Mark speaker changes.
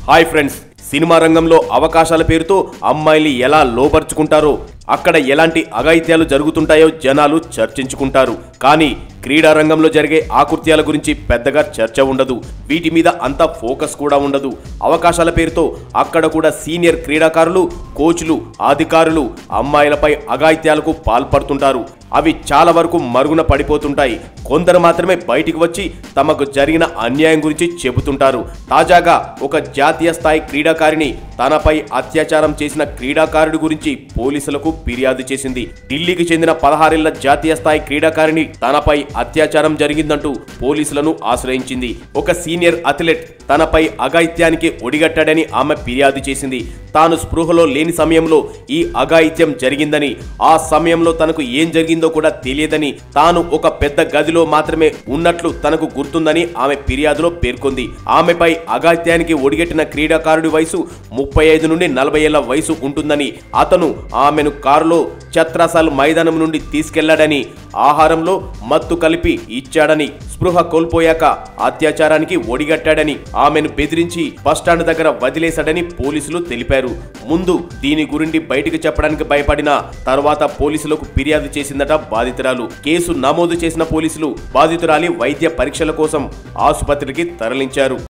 Speaker 1: hi friends cinema రంగంలో అవకాశాల పేరుతో అమ్మాయిల్ని ఎలా లోపరుచుకుంటారో అక్కడ ఎలాంటి అఘాయిత్యాలు జరుగుతుంటాయో జనాలు చర్చించుకుంటారు కానీ క్రీడా రంగంలో జరిగే ఆకృత్యాల గురించి పెద్దగా చర్చ ఉండదు వీటి మీద అంత ఫోకస్ కూడా ఉండదు అవకాశాల పేరుతో అక్కడ కూడా సీనియర్ క్రీడాకారులు కోచ్లు అధికారులు అమ్మాయిలపై అఘాయిత్యాలకు పాల్పడుతుంటారు అవి చాలా వరకు మరుగున పడిపోతుంటాయి కొందరు మాత్రమే బయటికి వచ్చి తమకు జరిగిన అన్యాయం గురించి చెబుతుంటారు తాజాగా ఒక జాతీయ స్థాయి క్రీడాకారిణి తనపై అత్యాచారం చేసిన క్రీడాకారుడి గురించి పోలీసులకు ఫిర్యాదు చేసింది ఢిల్లీకి చెందిన పదహారేళ్ల జాతీయ స్థాయి క్రీడాకారిణి తనపై అత్యాచారం జరిగిందంటూ పోలీసులను ఆశ్రయించింది ఒక సీనియర్ అథ్లెట్ తనపై అఘాయిత్యానికి ఒడిగట్టాడని ఆమె ఫిర్యాదు చేసింది తాను స్పృహలో లేని సమయంలో ఈ అఘాయిత్యం జరిగిందని ఆ సమయంలో తనకు ఏం జరిగిందో కూడా తెలియదని తాను ఒక పెద్ద గదిలో మాత్రమే ఉన్నట్లు తనకు గుర్తుందని ఆమె ఫిర్యాదులో పేర్కొంది ఆమెపై అఘాయిత్యానికి ఒడిగట్టిన క్రీడాకారుడి వయసు ముప్పై ఐదు నుండి నలభై ఏళ్ల వయసు ఉంటుందని అతను ఆమెను కారులో ఛత్రాసాల్ మైదానం నుండి తీసుకెళ్లాడని ఆహారంలో మత్తు కలిపి ఇచ్చాడని స్పృహ కోల్పోయాక అత్యాచారానికి ఒడిగట్టాడని ఆమెను బెదిరించి బస్టాండ్ దగ్గర వదిలేశాడని పోలీసులు తెలిపారు ముందు దీని గురించి బయటికి చెప్పడానికి భయపడిన తర్వాత పోలీసులకు ఫిర్యాదు చేసిందట బాధితురాలు కేసు నమోదు చేసిన పోలీసులు బాధితురాలి వైద్య పరీక్షల కోసం ఆసుపత్రికి తరలించారు